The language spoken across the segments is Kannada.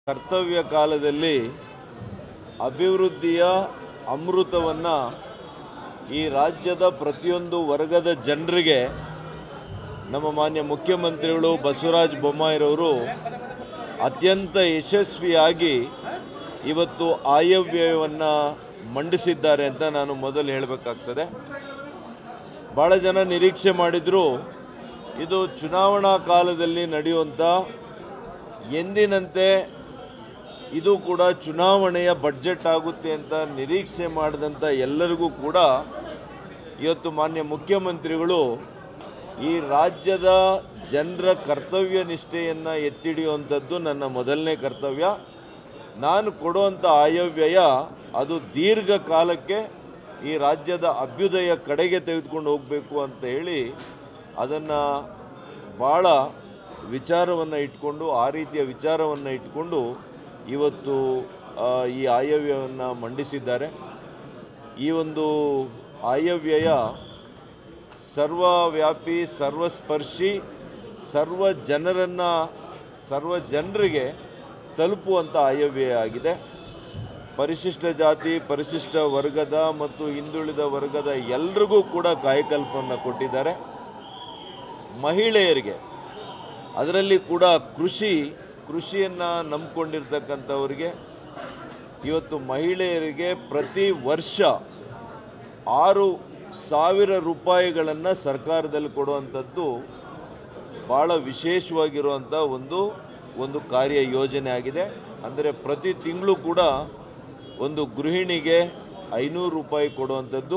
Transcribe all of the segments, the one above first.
ಕರ್ತವ್ಯ ಕಾಲದಲ್ಲಿ ಅಭಿವೃದ್ಧಿಯ ಅಮೃತವನ್ನು ಈ ರಾಜ್ಯದ ಪ್ರತಿಯೊಂದು ವರ್ಗದ ಜನರಿಗೆ ನಮ್ಮ ಮಾನ್ಯ ಮುಖ್ಯಮಂತ್ರಿಗಳು ಬಸವರಾಜ ಬೊಮ್ಮಾಯಿರವರು ಅತ್ಯಂತ ಯಶಸ್ವಿಯಾಗಿ ಇವತ್ತು ಆಯವ್ಯಯವನ್ನು ಮಂಡಿಸಿದ್ದಾರೆ ಅಂತ ನಾನು ಮೊದಲು ಹೇಳಬೇಕಾಗ್ತದೆ ಭಾಳ ಜನ ನಿರೀಕ್ಷೆ ಮಾಡಿದರು ಇದು ಚುನಾವಣಾ ಕಾಲದಲ್ಲಿ ನಡೆಯುವಂಥ ಎಂದಿನಂತೆ ಇದು ಕೂಡ ಚುನಾವಣೆಯ ಬಡ್ಜೆಟ್ ಆಗುತ್ತೆ ಅಂತ ನಿರೀಕ್ಷೆ ಮಾಡಿದಂಥ ಎಲ್ಲರಿಗೂ ಕೂಡ ಇವತ್ತು ಮಾನ್ಯ ಮುಖ್ಯಮಂತ್ರಿಗಳು ಈ ರಾಜ್ಯದ ಜನರ ಕರ್ತವ್ಯ ನಿಷ್ಠೆಯನ್ನು ಎತ್ತಿಡಿಯುವಂಥದ್ದು ನನ್ನ ಮೊದಲನೇ ಕರ್ತವ್ಯ ನಾನು ಕೊಡುವಂಥ ಆಯವ್ಯಯ ಅದು ದೀರ್ಘ ಕಾಲಕ್ಕೆ ಈ ರಾಜ್ಯದ ಅಭ್ಯುದಯ ಕಡೆಗೆ ತೆಗೆದುಕೊಂಡು ಹೋಗಬೇಕು ಅಂತ ಹೇಳಿ ಅದನ್ನು ಭಾಳ ವಿಚಾರವನ್ನು ಇಟ್ಕೊಂಡು ಆ ರೀತಿಯ ವಿಚಾರವನ್ನು ಇಟ್ಕೊಂಡು ಇವತ್ತು ಆ, ಈ ಆಯವ್ಯವನ್ನು ಮಂಡಿಸಿದ್ದಾರೆ ಈ ಒಂದು ಆಯವ್ಯಯ ಸರ್ವವ್ಯಾಪಿ ಸರ್ವಸ್ಪರ್ಶಿ ಸರ್ವ ಜನರನ್ನು ಸರ್ವ ಜನರಿಗೆ ತಲುಪುವಂಥ ಆಯವ್ಯಯ ಆಗಿದೆ ಪರಿಶಿಷ್ಟ ಜಾತಿ ಪರಿಶಿಷ್ಟ ವರ್ಗದ ಮತ್ತು ಹಿಂದುಳಿದ ವರ್ಗದ ಎಲ್ರಿಗೂ ಕೂಡ ಕಾಯಕಲ್ಪವನ್ನು ಕೊಟ್ಟಿದ್ದಾರೆ ಮಹಿಳೆಯರಿಗೆ ಅದರಲ್ಲಿ ಕೂಡ ಕೃಷಿ ಕೃಷಿಯನ್ನು ನಂಬ್ಕೊಂಡಿರ್ತಕ್ಕಂಥವ್ರಿಗೆ ಇವತ್ತು ಮಹಿಳೆಯರಿಗೆ ಪ್ರತಿ ವರ್ಷ ಆರು ಸಾವಿರ ರೂಪಾಯಿಗಳನ್ನು ಸರ್ಕಾರದಲ್ಲಿ ಕೊಡುವಂಥದ್ದು ಭಾಳ ವಿಶೇಷವಾಗಿರುವಂಥ ಒಂದು ಒಂದು ಕಾರ್ಯ ಯೋಜನೆ ಆಗಿದೆ ಅಂದರೆ ಪ್ರತಿ ತಿಂಗಳು ಕೂಡ ಒಂದು ಗೃಹಿಣಿಗೆ ಐನೂರು ರೂಪಾಯಿ ಕೊಡುವಂಥದ್ದು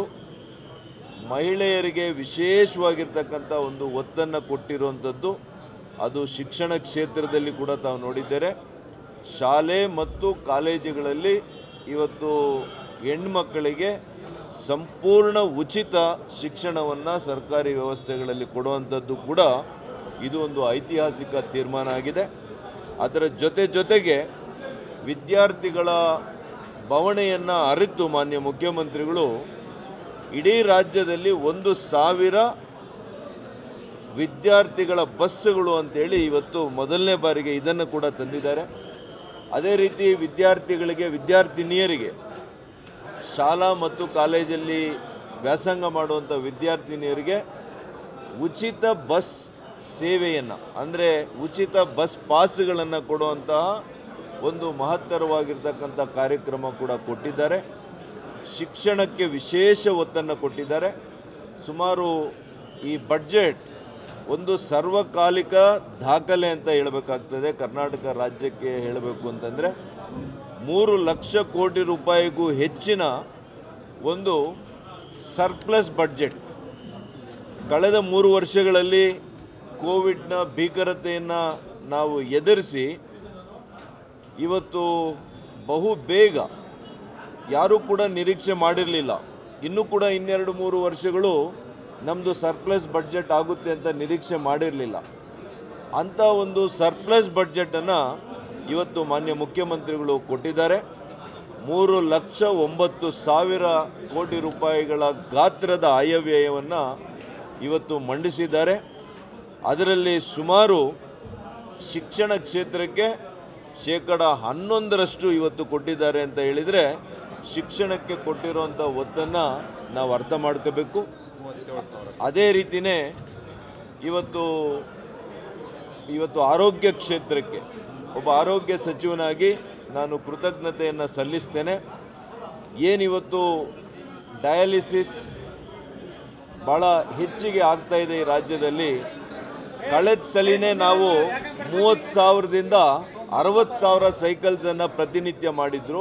ಮಹಿಳೆಯರಿಗೆ ವಿಶೇಷವಾಗಿರ್ತಕ್ಕಂಥ ಒಂದು ಒತ್ತನ್ನು ಕೊಟ್ಟಿರುವಂಥದ್ದು ಅದು ಶಿಕ್ಷಣ ಕ್ಷೇತ್ರದಲ್ಲಿ ಕೂಡ ತಾವು ನೋಡಿದ್ದೇವೆ ಶಾಲೆ ಮತ್ತು ಕಾಲೇಜುಗಳಲ್ಲಿ ಇವತ್ತು ಹೆಣ್ಮಕ್ಕಳಿಗೆ ಸಂಪೂರ್ಣ ಉಚಿತ ಶಿಕ್ಷಣವನ್ನು ಸರ್ಕಾರಿ ವ್ಯವಸ್ಥೆಗಳಲ್ಲಿ ಕೊಡುವಂಥದ್ದು ಕೂಡ ಇದು ಒಂದು ಐತಿಹಾಸಿಕ ತೀರ್ಮಾನ ಆಗಿದೆ ಅದರ ಜೊತೆ ಜೊತೆಗೆ ವಿದ್ಯಾರ್ಥಿಗಳ ಬವಣೆಯನ್ನು ಅರಿತು ಮಾನ್ಯ ಮುಖ್ಯಮಂತ್ರಿಗಳು ಇಡೀ ರಾಜ್ಯದಲ್ಲಿ ಒಂದು ಸಾವಿರ ವಿದ್ಯಾರ್ಥಿಗಳ ಬಸ್ಸುಗಳು ಅಂತೇಳಿ ಇವತ್ತು ಮೊದಲನೇ ಬಾರಿಗೆ ಇದನ್ನು ಕೂಡ ತಂದಿದ್ದಾರೆ ಅದೇ ರೀತಿ ವಿದ್ಯಾರ್ಥಿಗಳಿಗೆ ವಿದ್ಯಾರ್ಥಿನಿಯರಿಗೆ ಶಾಲಾ ಮತ್ತು ಕಾಲೇಜಲ್ಲಿ ವ್ಯಾಸಂಗ ಮಾಡುವಂಥ ವಿದ್ಯಾರ್ಥಿನಿಯರಿಗೆ ಉಚಿತ ಬಸ್ ಸೇವೆಯನ್ನು ಅಂದರೆ ಉಚಿತ ಬಸ್ ಪಾಸ್ಗಳನ್ನು ಕೊಡುವಂತಹ ಒಂದು ಮಹತ್ತರವಾಗಿರ್ತಕ್ಕಂಥ ಕಾರ್ಯಕ್ರಮ ಕೂಡ ಕೊಟ್ಟಿದ್ದಾರೆ ಶಿಕ್ಷಣಕ್ಕೆ ವಿಶೇಷ ಒತ್ತನ್ನು ಕೊಟ್ಟಿದ್ದಾರೆ ಸುಮಾರು ಈ ಬಡ್ಜೆಟ್ ಒಂದು ಸರ್ವಕಾಲಿಕ ದಾಖಲೆ ಅಂತ ಹೇಳಬೇಕಾಗ್ತದೆ ಕರ್ನಾಟಕ ರಾಜ್ಯಕ್ಕೆ ಹೇಳಬೇಕು ಅಂತಂದರೆ ಮೂರು ಲಕ್ಷ ಕೋಟಿ ರೂಪಾಯಿಗೂ ಹೆಚ್ಚಿನ ಒಂದು ಸರ್ಪ್ಲಸ್ ಬಡ್ಜೆಟ್ ಕಳೆದ ಮೂರು ವರ್ಷಗಳಲ್ಲಿ ಕೋವಿಡ್ನ ಭೀಕರತೆಯನ್ನು ನಾವು ಎದುರಿಸಿ ಇವತ್ತು ಬಹು ಬೇಗ ಯಾರೂ ಕೂಡ ನಿರೀಕ್ಷೆ ಮಾಡಿರಲಿಲ್ಲ ಇನ್ನೂ ಕೂಡ ಇನ್ನೆರಡು ಮೂರು ವರ್ಷಗಳು ನಮ್ಮದು ಸರ್ಪ್ಲಸ್ ಬಡ್ಜೆಟ್ ಆಗುತ್ತೆ ಅಂತ ನಿರೀಕ್ಷೆ ಮಾಡಿರಲಿಲ್ಲ ಅಂಥ ಒಂದು ಸರ್ಪ್ಲಸ್ ಬಡ್ಜೆಟನ್ನು ಇವತ್ತು ಮಾನ್ಯ ಮುಖ್ಯಮಂತ್ರಿಗಳು ಕೊಟ್ಟಿದ್ದಾರೆ ಮೂರು ಲಕ್ಷ ಒಂಬತ್ತು ಸಾವಿರ ಕೋಟಿ ರೂಪಾಯಿಗಳ ಗಾತ್ರದ ಆಯವ್ಯಯವನ್ನು ಇವತ್ತು ಮಂಡಿಸಿದ್ದಾರೆ ಅದರಲ್ಲಿ ಸುಮಾರು ಶಿಕ್ಷಣ ಕ್ಷೇತ್ರಕ್ಕೆ ಶೇಕಡ ಹನ್ನೊಂದರಷ್ಟು ಇವತ್ತು ಕೊಟ್ಟಿದ್ದಾರೆ ಅಂತ ಹೇಳಿದರೆ ಶಿಕ್ಷಣಕ್ಕೆ ಕೊಟ್ಟಿರುವಂಥ ಒತ್ತನ್ನು ನಾವು ಅರ್ಥ ಮಾಡ್ಕೋಬೇಕು ಅದೇ ರೀತಿಯೇ ಇವತ್ತು ಇವತ್ತು ಆರೋಗ್ಯ ಕ್ಷೇತ್ರಕ್ಕೆ ಒಬ್ಬ ಆರೋಗ್ಯ ಸಚಿವನಾಗಿ ನಾನು ಕೃತಜ್ಞತೆಯನ್ನು ಸಲ್ಲಿಸ್ತೇನೆ ಏನಿವತ್ತು ಡಯಾಲಿಸಿಸ್ ಭಾಳ ಹೆಚ್ಚಿಗೆ ಆಗ್ತಾ ಇದೆ ಈ ರಾಜ್ಯದಲ್ಲಿ ಕಳೆದ ಸಲಿನೇ ನಾವು ಮೂವತ್ತು ಸಾವಿರದಿಂದ ಅರವತ್ತು ಸಾವಿರ ಸೈಕಲ್ಸನ್ನು ಪ್ರತಿನಿತ್ಯ ಮಾಡಿದ್ರು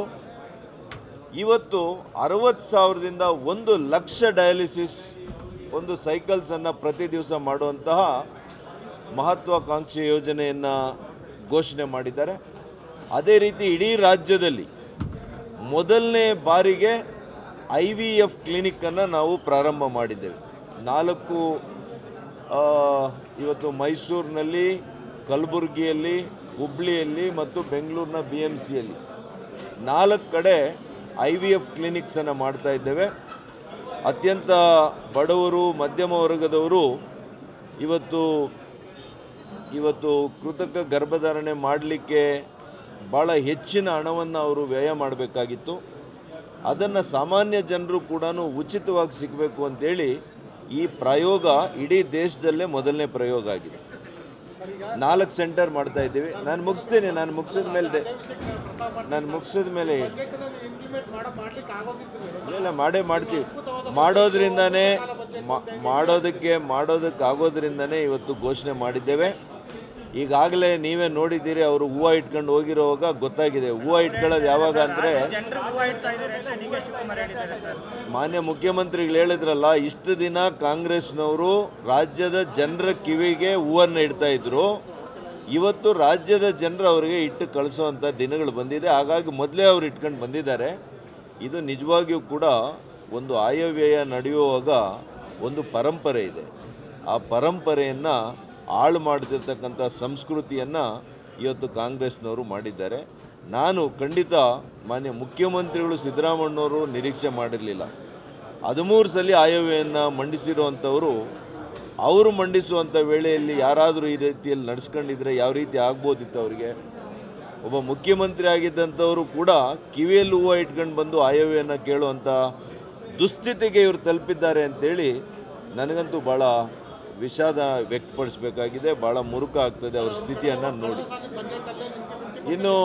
ಇವತ್ತು ಅರವತ್ತು ಸಾವಿರದಿಂದ ಒಂದು ಲಕ್ಷ ಡಯಾಲಿಸಿಸ್ ಒಂದು ಸೈಕಲ್ಸನ್ನು ಪ್ರತಿ ದಿವಸ ಮಾಡುವಂತಹ ಮಹತ್ವಾಕಾಂಕ್ಷಿ ಯೋಜನೆಯನ್ನು ಘೋಷಣೆ ಮಾಡಿದ್ದಾರೆ ಅದೇ ರೀತಿ ಇಡೀ ರಾಜ್ಯದಲ್ಲಿ ಮೊದಲನೇ ಬಾರಿಗೆ ಐ ವಿ ಎಫ್ ಕ್ಲಿನಿಕ್ಕನ್ನು ನಾವು ಪ್ರಾರಂಭ ಮಾಡಿದ್ದೇವೆ ನಾಲ್ಕು ಆ, ಇವತ್ತು ಮೈಸೂರಿನಲ್ಲಿ ಕಲಬುರಗಿಯಲ್ಲಿ ಹುಬ್ಳಿಯಲ್ಲಿ ಮತ್ತು ಬೆಂಗಳೂರಿನ ಬಿ ಎಮ್ ಸಿಯಲ್ಲಿ ನಾಲ್ಕು ಕಡೆ ಐ ವಿ ಎಫ್ ಕ್ಲಿನಿಕ್ಸನ್ನು ಮಾಡ್ತಾ ಇದ್ದೇವೆ ಅತ್ಯಂತ ಬಡವರು ಮಧ್ಯಮ ವರ್ಗದವರು ಇವತ್ತು ಇವತ್ತು ಕೃತಕ ಗರ್ಭಧಾರಣೆ ಮಾಡಲಿಕ್ಕೆ ಭಾಳ ಹೆಚ್ಚಿನ ಹಣವನ್ನು ಅವರು ವ್ಯಯ ಮಾಡಬೇಕಾಗಿತ್ತು ಅದನ್ನು ಸಾಮಾನ್ಯ ಜನರು ಕೂಡ ಉಚಿತವಾಗಿ ಸಿಗಬೇಕು ಅಂತೇಳಿ ಈ ಪ್ರಯೋಗ ಇಡೀ ದೇಶದಲ್ಲೇ ಮೊದಲನೇ ಪ್ರಯೋಗ ಆಗಿದೆ ನಾಲ್ಕು ಸೆಂಟರ್ ಮಾಡ್ತಾ ಇದ್ದೀವಿ ನಾನು ಮುಗಿಸ್ತೀನಿ ನಾನು ಮುಗಿಸಿದ ಮೇಲೆ ನಾನು ಮುಗಿಸಿದ ಮೇಲೆ ಇಂಪ್ಲಿಮೆಂಟ್ ಮಾಡ ಮಾಡ್ಲಿಕ್ಕೆ ಆಗೋದಿತ್ತು ಇಲ್ಲ ಮಾಡೇ ಮಾಡ್ತೀವಿ ಮಾಡೋದ್ರಿಂದನೇ ಮಾ- ಮಾಡೋದಕ್ಕೆ ಮಾಡೋದಕ್ಕಾಗೋದ್ರಿಂದನೇ ಇವತ್ತು ಘೋಷಣೆ ಮಾಡಿದ್ದೇವೆ ಈಗಾಗಲೇ ನೀವೇ ನೋಡಿದ್ದೀರಿ ಅವರು ಹೂವು ಇಟ್ಕೊಂಡು ಹೋಗಿರೋವಾಗ ಗೊತ್ತಾಗಿದೆ ಹೂವು ಇಟ್ಕೊಳ್ಳೋದು ಯಾವಾಗ ಅಂದರೆ ಜನರು ಹೂವು ಇಡ್ತಾ ಇದ್ದಾರೆ ಅಂತ ಡಿ ಕೆ ಶಿವಕುಮಾರ್ ಹೇಳಿದ್ದಾರೆ ಸರ್ ಮಾನ್ಯ ಮುಖ್ಯಮಂತ್ರಿಗಳು ಹೇಳಿದ್ರಲ್ಲ ಇಷ್ಟು ದಿನ ಕಾಂಗ್ರೆಸ್ನವರು ರಾಜ್ಯದ ಜನರ ಕಿವಿಗೆ ಹೂವನ್ನು ಇಡ್ತಾ ಇದ್ರು ಇವತ್ತು ರಾಜ್ಯದ ಜನರು ಅವರಿಗೆ ಇಟ್ಟು ಕಳಿಸೋವಂಥ ದಿನಗಳು ಬಂದಿದೆ ಹಾಗಾಗಿ ಮೊದಲೇ ಅವ್ರು ಇಟ್ಕೊಂಡು ಬಂದಿದ್ದಾರೆ ಇದು ನಿಜವಾಗಿಯೂ ಕೂಡ ಒಂದು ಆಯವ್ಯಯ ನಡೆಯುವಾಗ ಒಂದು ಪರಂಪರೆ ಇದೆ ಆ ಪರಂಪರೆಯನ್ನು ಹಾಳು ಮಾಡ್ತಿರ್ತಕ್ಕಂಥ ಸಂಸ್ಕೃತಿಯನ್ನು ಇವತ್ತು ಕಾಂಗ್ರೆಸ್ನವರು ಮಾಡಿದ್ದಾರೆ ನಾನು ಖಂಡಿತ ಮಾನ್ಯ ಮುಖ್ಯಮಂತ್ರಿಗಳು ಸಿದ್ದರಾಮಣ್ಣವರು ನಿರೀಕ್ಷೆ ಮಾಡಿರಲಿಲ್ಲ ಹದಿಮೂರು ಸಲ ಆಯವ್ಯಯನ್ನು ಮಂಡಿಸಿರುವಂಥವರು ಅವರು ಮಂಡಿಸುವಂಥ ವೇಳೆಯಲ್ಲಿ ಯಾರಾದರೂ ಈ ರೀತಿಯಲ್ಲಿ ನಡೆಸ್ಕೊಂಡಿದ್ರೆ ಯಾವ ರೀತಿ ಆಗ್ಬೋದಿತ್ತು ಅವರಿಗೆ ಒಬ್ಬ ಮುಖ್ಯಮಂತ್ರಿ ಆಗಿದ್ದಂಥವರು ಕೂಡ ಕಿವಿಯಲ್ಲಿ ಹೂವು ಇಟ್ಕೊಂಡು ಬಂದು ಆಯವ್ಯನ ಕೇಳುವಂಥ ದುಸ್ಥಿತಿಗೆ ಇವರು ತಲುಪಿದ್ದಾರೆ ಅಂತೇಳಿ ನನಗಂತೂ ಭಾಳ ವಿಷಾದ ವ್ಯಕ್ತಪಡಿಸಬೇಕಾಗಿದೆ ಭಾಳ ಮುರುಕ ಆಗ್ತದೆ ಅವ್ರ ಸ್ಥಿತಿಯನ್ನು ನೋಡಿ ಇನ್ನು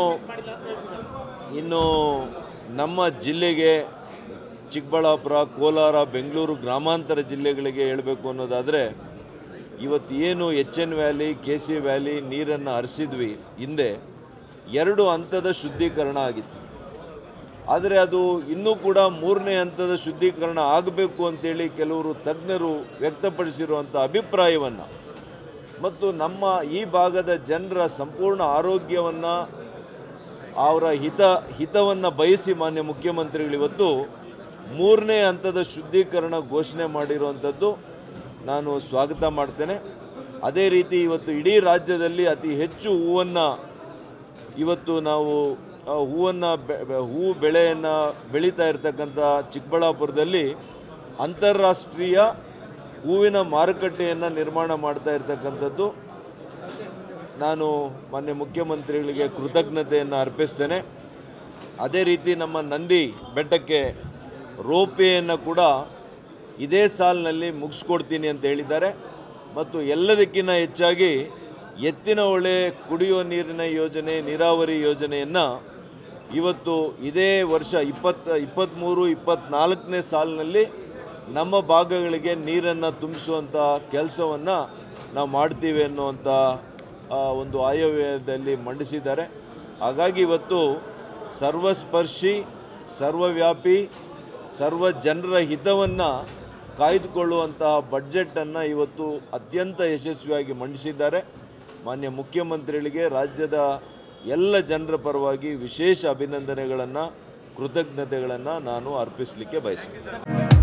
ಇನ್ನು ನಮ್ಮ ಜಿಲ್ಲೆಗೆ ಚಿಕ್ಕಬಳ್ಳಾಪುರ ಕೋಲಾರ ಬೆಂಗಳೂರು ಗ್ರಾಮಾಂತರ ಜಿಲ್ಲೆಗಳಿಗೆ ಹೇಳಬೇಕು ಅನ್ನೋದಾದರೆ ಇವತ್ತು ಏನು H N valley K C valley ನೀರನ್ನು ಹರಿಸಿದ್ವಿ ಹಿಂದೆ ಎರಡು ಹಂತದ ಶುದ್ಧೀಕರಣ ಆಗಿತ್ತು ಆದರೆ ಅದು ಇನ್ನೂ ಕೂಡ ಮೂರನೇ ಹಂತದ ಶುದ್ಧೀಕರಣ ಆಗಬೇಕು ಅಂತೇಳಿ ಕೆಲವರು ತಜ್ಞರು ವ್ಯಕ್ತಪಡಿಸಿರುವಂಥ ಅಭಿಪ್ರಾಯವನ್ನು ಮತ್ತು ನಮ್ಮ ಈ ಭಾಗದ ಜನರ ಸಂಪೂರ್ಣ ಆರೋಗ್ಯವನ್ನು ಅವರ ಹಿತ ಹಿತವನ್ನು ಬಯಸಿ ಮಾನ್ಯ ಮುಖ್ಯಮಂತ್ರಿಗಳು ಇವತ್ತು ಮೂರನೇ ಹಂತದ ಶುದ್ಧೀಕರಣ ಘೋಷಣೆ ಮಾಡಿರುವಂಥದ್ದು ನಾನು ಸ್ವಾಗತ ಮಾಡ್ತೇನೆ ಅದೇ ರೀತಿ ಇವತ್ತು ಇಡೀ ರಾಜ್ಯದಲ್ಲಿ ಅತಿ ಹೆಚ್ಚು ಹೂವನ್ನು ಇವತ್ತು ನಾವು ಆ, ಹೂವನ್ನು ಬೆ- ಬೆ- ಹೂವು ಬೆಳೆಯನ್ನು ಬೆಳೀತಾ ಇರತಕ್ಕಂಥ ಚಿಕ್ಕಬಳ್ಳಾಪುರದಲ್ಲಿ ಅಂತಾರಾಷ್ಟ್ರೀಯ ಹೂವಿನ ಮಾರುಕಟ್ಟೆಯನ್ನು ನಿರ್ಮಾಣ ಮಾಡ್ತಾ ಇರತಕ್ಕಂಥದ್ದು ನಾನು ಮಾನ್ಯ ಮುಖ್ಯಮಂತ್ರಿಗಳಿಗೆ ಕೃತಜ್ಞತೆಯನ್ನು ಅರ್ಪಿಸ್ತೇನೆ ಅದೇ ರೀತಿ ನಮ್ಮ ನಂದಿ ಬೆಟ್ಟಕ್ಕೆ ರೋಪೇಯನ್ನು ಕೂಡ ಇದೇ ಸಾಲಿನಲ್ಲಿ ಮುಗಿಸ್ಕೊಡ್ತೀನಿ ಅಂತ ಹೇಳಿದ್ದಾರೆ ಮತ್ತು ಎಲ್ಲದಕ್ಕಿಂತ ಹೆಚ್ಚಾಗಿ ಎತ್ತಿನ ಹೊಳೆ ಕುಡಿಯುವ ನೀರಿನ ಯೋಜನೆ ನೀರಾವರಿ ಯೋಜನೆಯನ್ನು ಇವತ್ತು ಇದೇ ವರ್ಷ ಇಪ್ಪತ್ತ ಇಪ್ಪತ್ತ್ಮೂರು ಇಪ್ಪತ್ತ್ನಾಲ್ಕನೇ ಸಾಲಿನಲ್ಲಿ ನಮ್ಮ ಭಾಗಗಳಿಗೆ ನೀರನ್ನು ತುಂಬಿಸುವಂಥ ಕೆಲಸವನ್ನು ನಾವು ಮಾಡ್ತೀವಿ ಅನ್ನುವಂಥ ಆ, ಒಂದು ಆಯವ್ಯಯದಲ್ಲಿ ಮಂಡಿಸಿದ್ದಾರೆ ಹಾಗಾಗಿ ಇವತ್ತು ಸರ್ವಸ್ಪರ್ಶಿ ಸರ್ವವ್ಯಾಪಿ ಸರ್ವ ಜನರ ಹಿತವನ್ನು ಕಾಯ್ದುಕೊಳ್ಳುವಂತಹ ಬಡ್ಜೆಟನ್ನು ಇವತ್ತು ಅತ್ಯಂತ ಯಶಸ್ವಿಯಾಗಿ ಮಂಡಿಸಿದ್ದಾರೆ ಮಾನ್ಯ ಮುಖ್ಯಮಂತ್ರಿಗಳಿಗೆ ರಾಜ್ಯದ ಎಲ್ಲ ಜನರ ಪರವಾಗಿ ವಿಶೇಷ ಅಭಿನಂದನೆಗಳನ್ನು ಕೃತಜ್ಞತೆಗಳನ್ನು ನಾನು ಅರ್ಪಿಸಲಿಕ್ಕೆ ಬಯಸ್ತೀನಿ